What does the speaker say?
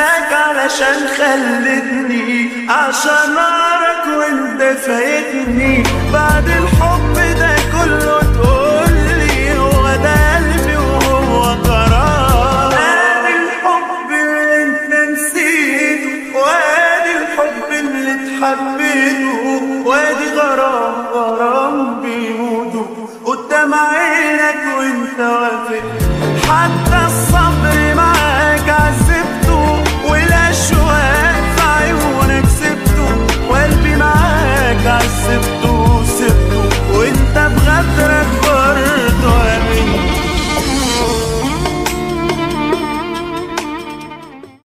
انساك علشان خلتني عشان نارك وانت فايتني بعد الحب ده كله تقولي هو ده قلبي وهو قرار ادي الحب اللي انت نسيته وادي الحب اللي اتحبيته وادي غرام غرام بيموتوا قدام عينك وانت واقف حتى